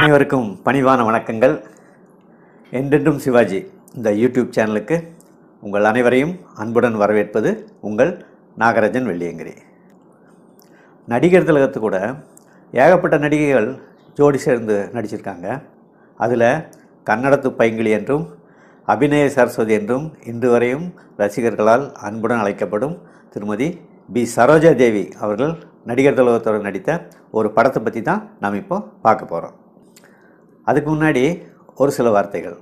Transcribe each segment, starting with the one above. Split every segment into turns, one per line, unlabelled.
அனைவருக்கும் பணிவான வணக்கங்கள் என்றென்றும் சிவாஜி இந்த யூடியூப் சேனலுக்கு உங்கள் அனைவரையும் அன்புடன் வரவேற்பது உங்கள் நாகராஜன் வெள்ளியங்கிரி நடிகர் திலகத்து கூட ஏகப்பட்ட நடிகைகள் ஜோடி சேர்ந்து நடிச்சிருக்காங்க அதில் கன்னடத்து பைங்கிளி என்றும் அபிநய சரஸ்வதி என்றும் இன்று வரையும் ரசிகர்களால் அன்புடன் அழைக்கப்படும் திருமதி பி சரோஜா தேவி அவர்கள் நடிகர் திலகத்தோடு நடித்த ஒரு படத்தை பற்றி தான் நாம் இப்போ பார்க்க போகிறோம் அதுக்கு முன்னாடி ஒரு சில வார்த்தைகள்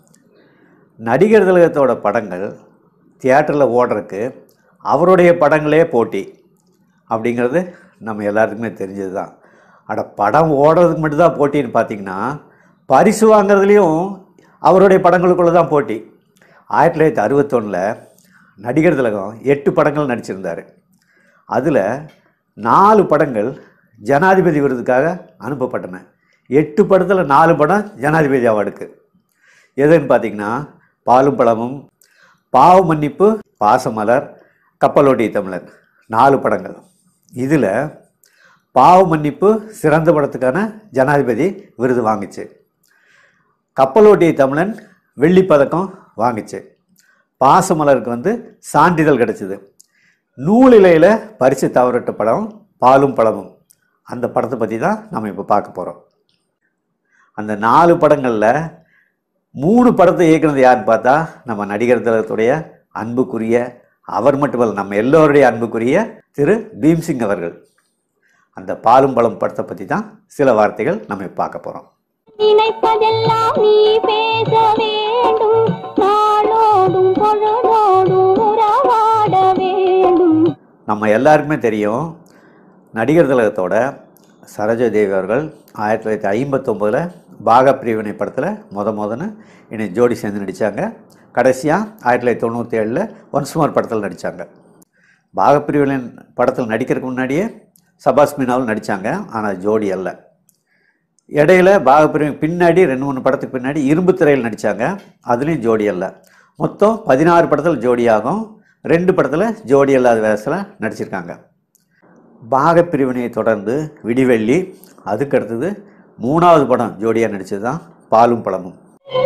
நடிகர் திலகத்தோட படங்கள் தியேட்டரில் ஓடுறதுக்கு அவருடைய படங்களே போட்டி அப்படிங்கிறது நம்ம எல்லாத்துக்குமே தெரிஞ்சது தான் அட படம் ஓடுறதுக்கு மட்டும்தான் போட்டின்னு பார்த்தீங்கன்னா பரிசு வாங்குறதுலேயும் அவருடைய படங்களுக்குள்ளே தான் போட்டி ஆயிரத்தி தொள்ளாயிரத்தி அறுபத்தொன்னில் நடிகர் திலகம் எட்டு படங்கள் நடிச்சிருந்தார் அதில் நாலு படங்கள் ஜனாதிபதி விருதுக்காக அனுப்பப்பட்டன எட்டு படத்தில் நாலு படம் ஜனாதிபதி அவார்டுக்கு எதுன்னு பார்த்தீங்கன்னா பாலும் பழமும் பாவ மன்னிப்பு பாசமலர் கப்பலோட்டி தமிழன் நாலு படங்கள் இதில் பாவ மன்னிப்பு சிறந்த படத்துக்கான ஜனாதிபதி விருது வாங்குச்சு கப்பலோட்டிய தமிழன் வெள்ளிப் பதக்கம் வாங்குச்சு பாசமலருக்கு வந்து சான்றிதழ் கிடைச்சிது நூலிலையில் பரிசு தவறட்ட படம் பாலும் பழமும் அந்த படத்தை பற்றி தான் நம்ம இப்போ பார்க்க போகிறோம் அந்த நாலு படங்களில் மூணு படத்தை இயக்குனது யாருன்னு பார்த்தா நம்ம நடிகர் திலகத்துடைய அன்புக்குரிய அவர் மட்டுமல்ல நம்ம எல்லோருடைய அன்புக்குரிய திரு பீம்சிங் அவர்கள் அந்த பாலும் பழம் படத்தை பற்றி தான் சில வார்த்தைகள் நம்ம இப்ப பார்க்க போகிறோம்
நினைப்பதெல்லாம் நீ பேச வேண்டும் நாளோடும் பொழுதோடும் உறவாட வேண்டும்
நம்ம எல்லாருக்குமே தெரியும் நடிகர் திலகத்தோட சரோஜா தேவி அவர்கள் ஆயிரத்தி தொள்ளாயிரத்தி ஐம்பத்தொம்போதில் பாக பிரிவினை படத்தில் முத முதன்னு என்னை ஜோடி சேர்ந்து நடித்தாங்க கடைசியாக ஆயிரத்தி தொள்ளாயிரத்தி தொண்ணூற்றி ஏழில் ஒன்ஸ்மார் படத்தில் நடித்தாங்க பாகப்பிரிவினை படத்தில் நடிக்கிறதுக்கு முன்னாடியே சபாஸ் மீனாவில் நடித்தாங்க ஆனால் ஜோடி அல்ல இடையில பாகப்பிரிவு பின்னாடி ரெண்டு மூணு படத்துக்கு பின்னாடி இரும்பு திரையில் நடித்தாங்க அதுலேயும் ஜோடி அல்ல மொத்தம் பதினாறு படத்தில் ஜோடியாகும் ரெண்டு படத்தில் ஜோடி அல்லாத வேஷத்தில் நடிச்சிருக்காங்க பாகப்பிரிவினையை தொடர்ந்து விடிவெள்ளி அதுக்கு அடுத்தது மூணாவது படம் ஜோடியாக நடித்தது தான் பாலும் பழமும்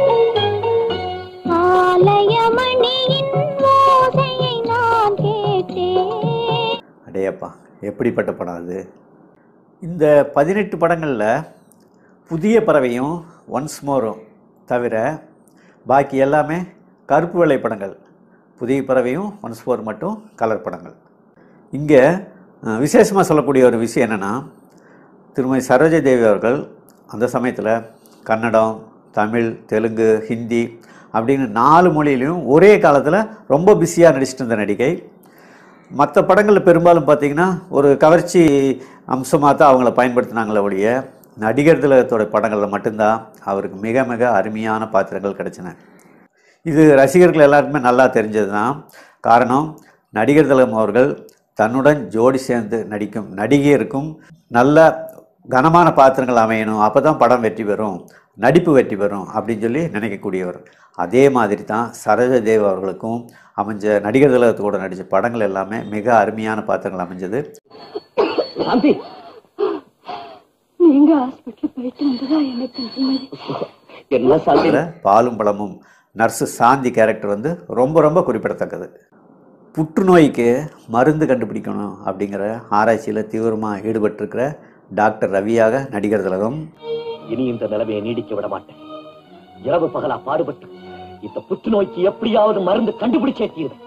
ஆலயமணியின் ஓசையை நான் கேட்டேன்
அடேயப்பா எப்படிப்பட்ட படம் அது இந்த பதினெட்டு படங்களில் புதிய பறவையும் ஒன்ஸ் மோரும் தவிர பாக்கி எல்லாமே கருப்பு வெள்ளை படங்கள் புதிய பறவையும் ஒன்ஸ் மோர் மட்டும் கலர் படங்கள் இங்கே விசேஷமாக சொல்லக்கூடிய ஒரு விஷயம் என்னென்னா திருமதி சரோஜா தேவி அவர்கள் அந்த சமயத்தில் கன்னடம் தமிழ் தெலுங்கு ஹிந்தி அப்படின்னு நாலு மொழியிலையும் ஒரே காலத்தில் ரொம்ப பிஸியாக நடிச்சிட்டு இருந்த நடிகை மற்ற படங்களில் பெரும்பாலும் பார்த்தீங்கன்னா ஒரு கவர்ச்சி அம்சமாக தான் அவங்கள பயன்படுத்தினாங்களே ஒழிய நடிகர் திலகத்தோட படங்களில் மட்டும்தான் அவருக்கு மிக மிக அருமையான பாத்திரங்கள் கிடைச்சின இது ரசிகர்கள் எல்லாருக்குமே நல்லா தெரிஞ்சது தான் காரணம் நடிகர் திலகம் அவர்கள் தன்னுடன் ஜோடி சேர்ந்து நடிக்கும் நடிகையருக்கும் நல்ல கனமான பாத்திரங்கள் அமையணும் அப்போ தான் படம் வெற்றி பெறும் நடிப்பு வெற்றி பெறும் அப்படின்னு சொல்லி நினைக்கக்கூடியவர் அதே மாதிரி தான் சரோஜா தேவ் அவர்களுக்கும் அமைஞ்ச நடிகர் திலகத்தோட நடித்த படங்கள் எல்லாமே மிக அருமையான பாத்திரங்கள் அமைஞ்சது
சாந்தி
நீங்க ஹாஸ்பிட்டல் போயிட்டு வந்ததா எனக்கு நிம்மதி
என்ன சாந்தி
அதில் பாலும் பழமும் நர்ஸு சாந்தி கேரக்டர் வந்து ரொம்ப ரொம்ப குறிப்பிடத்தக்கது புற்றுநோய்க்கு மருந்து கண்டுபிடிக்கணும் அப்படிங்கிற ஆராய்ச்சியில் தீவிரமாக ஈடுபட்டிருக்கிற டாக்டர் ரவியாக நடிகர் திலகம்
இனி இந்த நிலைமையை நீடிக்க விட மாட்டேன் இரவு பகலா பாடுபட்டு இந்த புற்றுநோய்க்கு எப்படியாவது மருந்து கண்டுபிடிச்சே தீருவேன்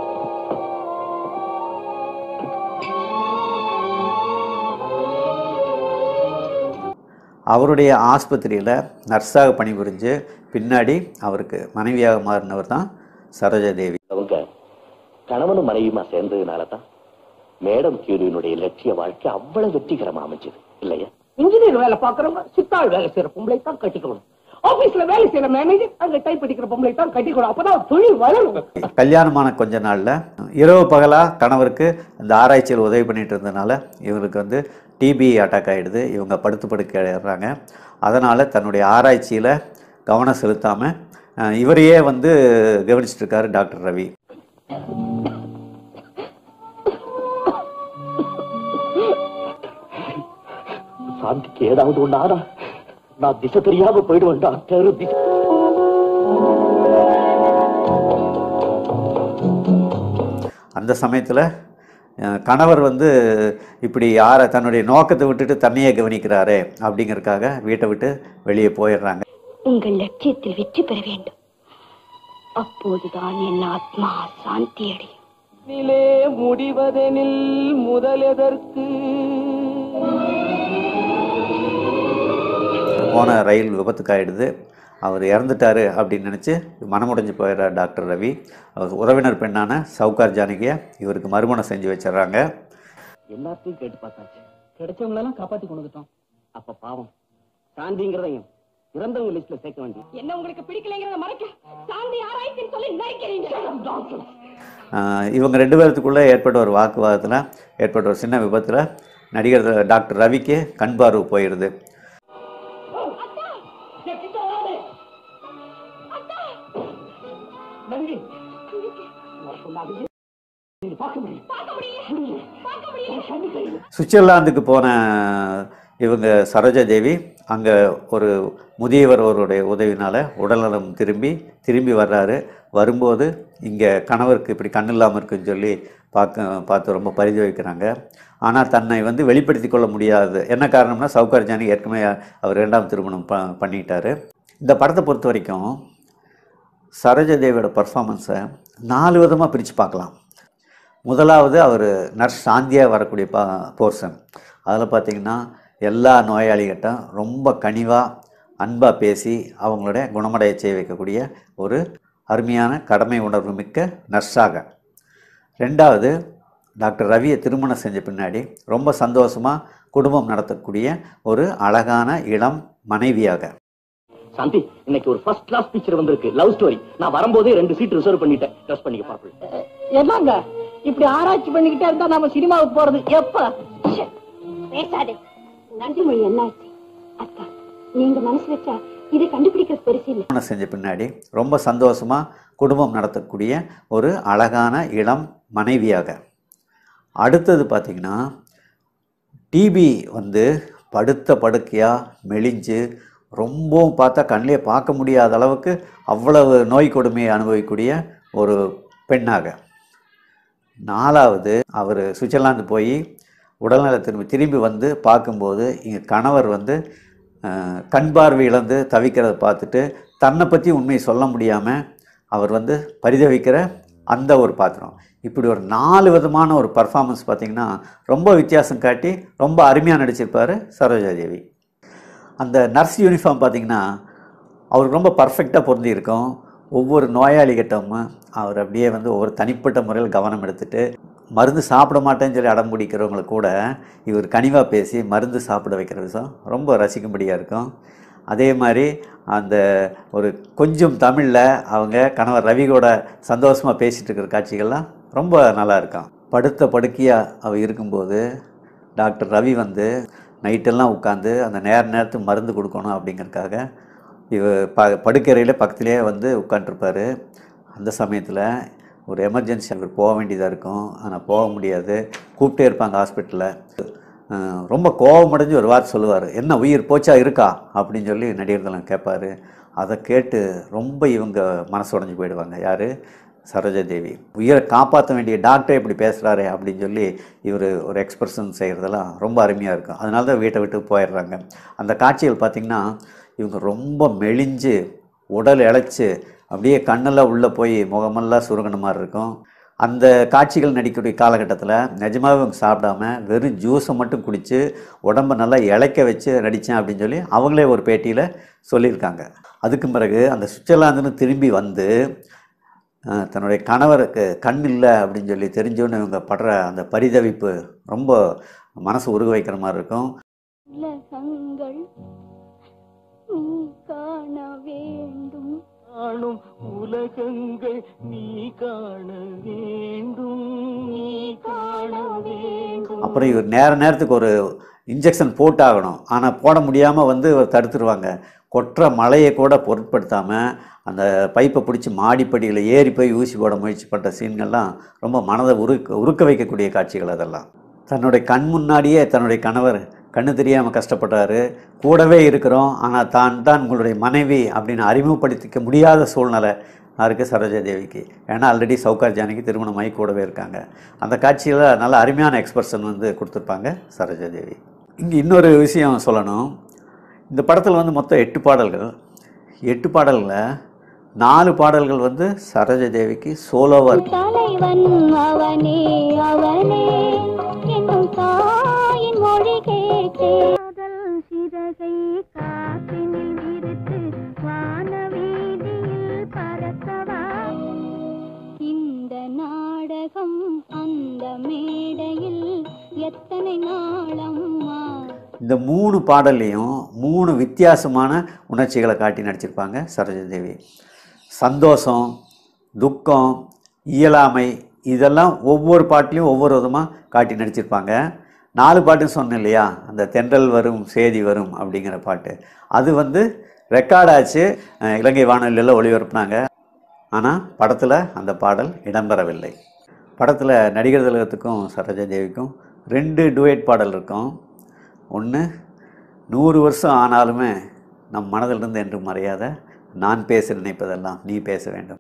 அவருடைய ஆஸ்பத்திரியில் நர்ஸாக பணிபுரிஞ்சு பின்னாடி அவருக்கு மனைவியாக மாறினவர் தான் சரோஜா தேவி
அவங்க கணவனும் மனைவியுமா சேர்ந்ததுனால தான் மேடம் கியூரியினுடைய லட்சிய வாழ்க்கை அவ்வளவு வெற்றிகரமா அமைஞ்சது இல்லையா
இன்ஜினியர் வேலை பாக்குறவங்க சித்தாள் வேலை செய்யற பொம்பளை தான் கட்டிக்கணும் ஆபீஸ்ல வேலை செய்யற மேனேஜர் அங்க டைப் அடிக்கிற பொம்பளை தான் கட்டிக்கணும் அப்பதான் தொழில் வளரும்
கல்யாணமான கொஞ்ச நாளில் இரவு பகலாக கணவருக்கு இந்த ஆராய்ச்சியில் உதவி பண்ணிட்டு இருந்ததுனால இவருக்கு வந்து டிபி அட்டாக் ஆகிடுது இவங்க படுத்து படுக்கைறாங்க அதனால் தன்னுடைய ஆராய்ச்சியில் கவனம் செலுத்தாமல் இவரையே வந்து கவனிச்சிட்டு இருக்காரு டாக்டர் ரவி
சாந்திக்கு ஏதாவது ஒண்ணு ஆனா நான் திசை தெரியாம போயிடுவேன் டாக்டர் திசை
அந்த சமயத்தில் கணவர் வந்து இப்படி யாரை தன்னுடைய நோக்கத்தை விட்டுட்டு தன்னையே கவனிக்கிறாரே அப்படிங்கறதுக்காக வீட்டை விட்டு வெளியே போயிடுறாங்க
உங்கள் லட்சியத்தில் வெற்றி பெற வேண்டும் அப்போதுதான் என் ஆத்மா சாந்தி அடையும்
நிலே முடிவதெனில் முதலெதற்கு
போன ரயில் விபத்துக்காயிடுது அவர் இறந்துட்டாரு அப்படின்னு நினச்சி மனமுடைஞ்சு போயிடுறார் டாக்டர் ரவி அவர் உறவினர் பெண்ணான சவுகார் ஜானகியை இவருக்கு மறுமணம் செஞ்சு வச்சிடுறாங்க
எல்லாத்தையும் கேட்டு பார்த்தாச்சு
கிடைச்சவங்க எல்லாம் காப்பாத்தி கொண்டு வந்துட்டோம்
அப்ப பாவம் சாந்திங்கிறதையும் இறந்தவங்க லிஸ்ட்ல சேர்க்க வேண்டிய
என்ன உங்களுக்கு பிடிக்கலைங்கிறத மறைக்க சாந்தி ஆராய்ச்சின்னு சொல்லி நினைக்கிறீங்க
ஆஹ் இவங்க ரெண்டு பேர்த்துக்குள்ளே ஏற்பட்ட ஒரு வாக்குவாதத்தில் ஏற்பட்ட ஒரு சின்ன விபத்தில் நடிகர் டாக்டர் ரவிக்கு கண் பார்வை போயிடுது
நன்றி நீங்க பார்க்க முடியும்
சுவிட்சர்லாந்துக்கு போன இவங்க சரோஜா தேவி அங்கே ஒரு முதியவர் ஒருவருடைய உதவினால் உடல்நலம் திரும்பி திரும்பி வர்றாரு வரும்போது இங்கே கணவருக்கு இப்படி கண் இல்லாமல் இருக்குன்னு சொல்லி பார்க்க பார்த்து ரொம்ப பரிதவிக்கிறாங்க ஆனால் தன்னை வந்து வெளிப்படுத்தி கொள்ள முடியாது என்ன காரணம்னா சவுகார் ஜானி ஏற்கனவே அவர் இரண்டாம் திருமணம் ப பண்ணிட்டாரு இந்த படத்தை பொறுத்த வரைக்கும் சரோஜா தேவியோட பர்ஃபார்மன்ஸை நாலு விதமாக பிரித்து பார்க்கலாம் முதலாவது அவர் நர்ஸ் சாந்தியாக வரக்கூடிய பா போர்ஷன் அதில் பார்த்தீங்கன்னா எல்லா நோயாளிகிட்டும் ரொம்ப கனிவாக அன்பாக பேசி அவங்களோட குணமடைய செய்ய வைக்கக்கூடிய ஒரு அருமையான கடமை உணர்வு மிக்க நர்ஸாக ரெண்டாவது டாக்டர் ரவியை திருமணம் செஞ்ச பின்னாடி ரொம்ப சந்தோஷமாக குடும்பம் நடத்தக்கூடிய ஒரு அழகான இளம் மனைவியாக
சாந்தி இன்னைக்கு ஒரு ஃபர்ஸ்ட் கிளாஸ் பிக்சர் வந்திருக்கு லவ் ஸ்டோரி நான் வரும்போதே ரெண்டு சீட் ரிசர்வ் பண்ணிட்டேன் ட்ரெஸ் பண்ணிக்க பாப்போம்
என்னங்க இப்படி ஆராய்ச்சி பண்ணிக்கிட்டே இருந்தா நம்ம சினிமாவுக்கு போறது எப்ப
பேசாதே நன்றிமொழி என்னாச்சு அக்கா நீங்க மனசு வச்சா இதை கண்டுபிடிக்கிறது பெருசு இல்லை
திருமணம் செஞ்ச பின்னாடி ரொம்ப சந்தோஷமாக குடும்பம் நடத்தக்கூடிய ஒரு அழகான இளம் மனைவியாக அடுத்தது பார்த்திங்கன்னா டிபி வந்து படுத்த படுக்கையாக மெலிஞ்சு ரொம்பவும் பார்த்தா கண்ணிலே பார்க்க முடியாத அளவுக்கு அவ்வளவு நோய் கொடுமையை அனுபவிக்கக்கூடிய ஒரு பெண்ணாக நாலாவது அவர் சுவிட்சர்லாந்து போய் உடல்நல திரும்பி திரும்பி வந்து பார்க்கும்போது இங்கே கணவர் வந்து அஹ், கண் பார்வை இழந்து தவிக்கிறத பார்த்துட்டு தன்னை பற்றி உண்மையை சொல்ல முடியாமல் அவர் வந்து பரிதவிக்கிற அந்த ஒரு பாத்திரம் இப்படி ஒரு நாலு விதமான ஒரு பர்ஃபார்மன்ஸ் பார்த்திங்கன்னா ரொம்ப வித்தியாசம் காட்டி ரொம்ப அருமையாக நடிச்சிருப்பார் சரோஜா தேவி அந்த நர்ஸ் யூனிஃபார்ம் பார்த்தீங்கன்னா அவருக்கு ரொம்ப பர்ஃபெக்டாக பொருந்தி இருக்கும் ஒவ்வொரு நோயாளிகிட்டவும் அவர் அப்படியே வந்து ஒவ்வொரு தனிப்பட்ட முறையில் கவனம் எடுத்துட்டு மருந்து சாப்பிட மாட்டேன்னு சொல்லி அடம் பிடிக்கிறவங்களுக்கு கூட இவர் கனிவாக பேசி மருந்து சாப்பிட வைக்கிற விஷயம் ரொம்ப ரசிக்கும்படியாக இருக்கும் அதே மாதிரி அந்த ஒரு கொஞ்சம் தமிழில் அவங்க கணவர் ரவி கூட சந்தோஷமாக பேசிகிட்டு இருக்கிற காட்சிகள்லாம் ரொம்ப நல்லா இருக்கும் படுத்த படுக்கையாக அவ இருக்கும்போது டாக்டர் ரவி வந்து நைட்டெல்லாம் உட்காந்து அந்த நேர நேரத்துக்கு மருந்து கொடுக்கணும் அப்படிங்கறதுக்காக இவ ப படுக்கறையில் பக்கத்துலேயே வந்து உட்காண்ட்ருப்பாரு அந்த சமயத்தில் ஒரு எமர்ஜென்சி அவர் போக வேண்டியதாக இருக்கும் ஆனால் போக முடியாது கூப்பிட்டே இருப்பாங்க ஹாஸ்பிட்டலில் ரொம்ப கோபமடைஞ்சு ஒரு வார்த்தை சொல்லுவார் என்ன உயிர் போச்சா இருக்கா அப்படின்னு சொல்லி நடிகர்கள்லாம் கேட்பாரு அதை கேட்டு ரொம்ப இவங்க மனசு உடைஞ்சு போயிடுவாங்க யார் சரோஜா தேவி உயிரை காப்பாற்ற வேண்டிய டாக்டரே இப்படி பேசுகிறாரு அப்படின்னு சொல்லி இவர் ஒரு எக்ஸ்பிரஷன் செய்கிறதெல்லாம் ரொம்ப அருமையாக இருக்கும் அதனால தான் வீட்டை விட்டு போயிடுறாங்க அந்த காட்சிகள் பார்த்திங்கன்னா இவங்க ரொம்ப மெலிஞ்சு உடல் இழைச்சி அப்படியே கண்ணெல்லாம் உள்ளே போய் முகமெல்லாம் சுருங்கின மாதிரி இருக்கும் அந்த காட்சிகள் நடிக்கக்கூடிய காலகட்டத்தில் நிஜமாவே இவங்க சாப்பிடாம வெறும் ஜூஸை மட்டும் குடித்து உடம்பை நல்லா இளைக்க வச்சு நடித்தேன் அப்படின்னு சொல்லி அவங்களே ஒரு பேட்டியில் சொல்லியிருக்காங்க அதுக்கு பிறகு அந்த சுவிட்சர்லாந்துன்னு திரும்பி வந்து அஹ், தன்னுடைய கணவருக்கு கண் இல்லை அப்படின்னு சொல்லி தெரிஞ்சோன்னு இவங்க படுற அந்த பரிதவிப்பு ரொம்ப மனசு உருக வைக்கிற மாதிரி இருக்கும்
உலகங்கள் நீ காண வேண்டும்
காணும் உலகங்கள் நீ காண வேண்டும் நீ காண வேண்டும்
அப்புறம் இவர் நேர நேரத்துக்கு ஒரு இன்ஜெக்ஷன் போட்டாகணும் ஆனால் போட முடியாமல் வந்து இவர் தடுத்துருவாங்க கொட்டுற மழையை கூட பொருட்படுத்தாமல் அந்த பைப்பை பிடிச்சி மாடிப்படியில் ஏறி போய் ஊசி போட முயற்சி பண்ணுற சீன்கள்லாம் ரொம்ப மனதை உருக்க உருக்க வைக்கக்கூடிய காட்சிகள் அதெல்லாம் தன்னுடைய கண் முன்னாடியே தன்னுடைய கணவர் கண்ணு தெரியாமல் கஷ்டப்படுறாரு கூடவே இருக்கிறோம் ஆனால் தான் தான் உங்களுடைய மனைவி அப்படின்னு அறிமுகப்படுத்திக்க முடியாத சூழ்நிலை யாருக்கு சரோஜா தேவிக்கு ஏன்னா ஆல்ரெடி சவுகார் ஜானகி திருமணமாகி கூடவே இருக்காங்க அந்த காட்சியில் நல்ல அருமையான எக்ஸ்பிரஷன் வந்து கொடுத்துருப்பாங்க சரோஜா தேவி இங்கே இன்னொரு விஷயம் சொல்லணும் இந்த படத்தில் வந்து மொத்தம் எட்டு பாடல்கள் எட்டு பாடல்களில் நாலு பாடல்கள் வந்து சரோஜா தேவிக்கு சோலோவாக இருக்கு
தலைவன் அவனே அவனே என்னும் தாயின் மொழி கேட்டே காதல் சிறகை காற்றினில் விரித்து வானவீதியில் பறக்கவா இந்த நாடகம் அந்த மேடையில் எத்தனை நாளம்மா
இந்த மூணு பாடல்லையும் மூணு வித்தியாசமான உணர்ச்சிகளை காட்டி நடிச்சிருப்பாங்க சரோஜா தேவி சந்தோஷம் துக்கம் இயலாமை இதெல்லாம் ஒவ்வொரு பாட்டிலையும் ஒவ்வொரு விதமாக காட்டி நடிச்சிருப்பாங்க நாலு பாட்டு சொன்னேன் இல்லையா அந்த தென்றல் வரும் சேதி வரும் அப்படிங்கிற பாட்டு அது வந்து ரெக்கார்ட் ஆச்சு அஹ் இலங்கை வானொலியில் ஒளிபரப்புனாங்க ஆனால் படத்தில் அந்த பாடல் இடம்பெறவில்லை படத்தில் நடிகர் திலகத்துக்கும் சரோஜா தேவிக்கும் ரெண்டு டுவேட் பாடல் இருக்கும் ஒன்று நூறு வருஷம் ஆனாலுமே நம் மனதிலிருந்து என்று மறையாத நான் பேச நினைப்பதெல்லாம் நீ பேச வேண்டும்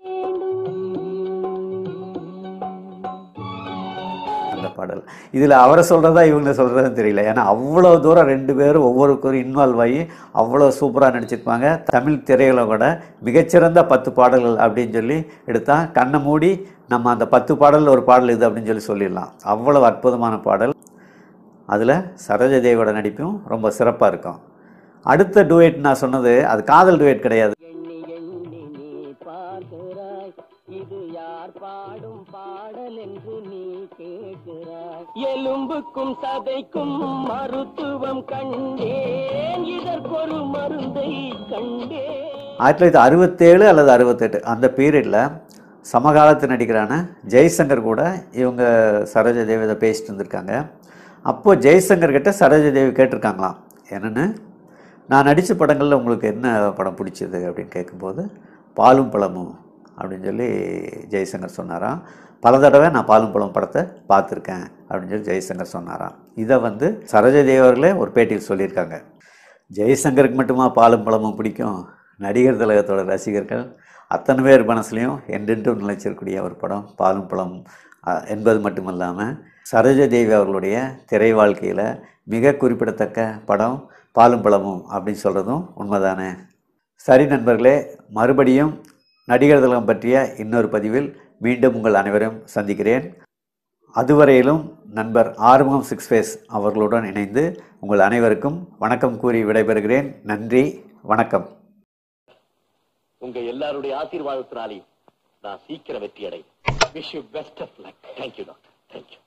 அந்த பாடல் இதில் அவரை சொல்கிறதா இவங்க சொல்கிறதுன்னு தெரியல ஏன்னா அவ்வளோ தூரம் ரெண்டு பேரும் ஒவ்வொருத்தரும் இன்வால்வ் ஆகி அவ்வளோ சூப்பராக நடிச்சிருப்பாங்க தமிழ் திரையில கூட மிகச்சிறந்த பத்து பாடல்கள் அப்படின்னு சொல்லி எடுத்தா கண்ணை மூடி நம்ம அந்த பத்து பாடலில் ஒரு பாடல் இது அப்படின்னு சொல்லி சொல்லிடலாம் அவ்வளோ அற்புதமான பாடல் அதில் சரோஜதேவியோட நடிப்பும் ரொம்ப சிறப்பாக இருக்கும் அடுத்த டுவேட் நான் சொன்னது அது காதல் டுவேட் கிடையாது
எண்ணி எண்ணி நீ பார்க்கிறாய் இது யார் பாடும் பாடல் என்று நீ கேட்கிறாய் எலும்புக்கும் சதைக்கும் மருத்துவம் கண்டேன் இதற்கொரு மருந்தை கண்டேன்
ஆயிரத்தி தொள்ளாயிரத்தி அறுபத்தேழு அல்லது அறுபத்தெட்டு அந்த பீரியடில் சமகாலத்து நடிகரான ஜெய்சங்கர் கூட இவங்க சரோஜா தேவி இதை பேசிட்டு இருந்திருக்காங்க அப்போது ஜெய்சங்கர் கிட்ட சரோஜா தேவி கேட்டிருக்காங்களாம் என்னென்னு நான் நடித்த படங்களில் உங்களுக்கு என்ன படம் பிடிச்சது அப்படின்னு கேட்கும்போது பாலும் பழமும் அப்படின்னு சொல்லி ஜெய்சங்கர் சொன்னாராம் பல தடவை நான் பாலும் பழம் படத்தை பார்த்துருக்கேன் அப்படின்னு சொல்லி ஜெய்சங்கர் சொன்னாராம் இதை வந்து சரோஜா தேவி அவர்களே ஒரு பேட்டியில் சொல்லியிருக்காங்க ஜெய்சங்கருக்கு மட்டுமா பாலும் பழமும் பிடிக்கும் நடிகர் திலகத்தோட ரசிகர்கள் அத்தனை பேர் மனசுலையும் என்றென்றும் நிலைச்சிருக்கக்கூடிய ஒரு படம் பாலும் பழம் அஹ், என்பது மட்டுமல்லாமல் சரோஜா தேவி அவர்களுடைய திரை வாழ்க்கையில் மிக குறிப்பிடத்தக்க படம் பாலும் பழமும் அப்படின்னு சொல்கிறதும் உண்மைதானே சரி நண்பர்களே மறுபடியும் நடிகர் திலகம் பற்றிய இன்னொரு பதிவில் மீண்டும் உங்கள் அனைவரும் சந்திக்கிறேன் அதுவரையிலும் நண்பர் ஆறுமுகம் சிக்ஸ் ஃபேஸ் அவர்களுடன் இணைந்து உங்கள் அனைவருக்கும் வணக்கம் கூறி விடைபெறுகிறேன் நன்றி வணக்கம்
உங்க எல்லாருடைய ஆசீர்வாதத்தினாலே நான் சீக்கிரம் வெற்றி அடை wish you best of luck thank you doctor thank you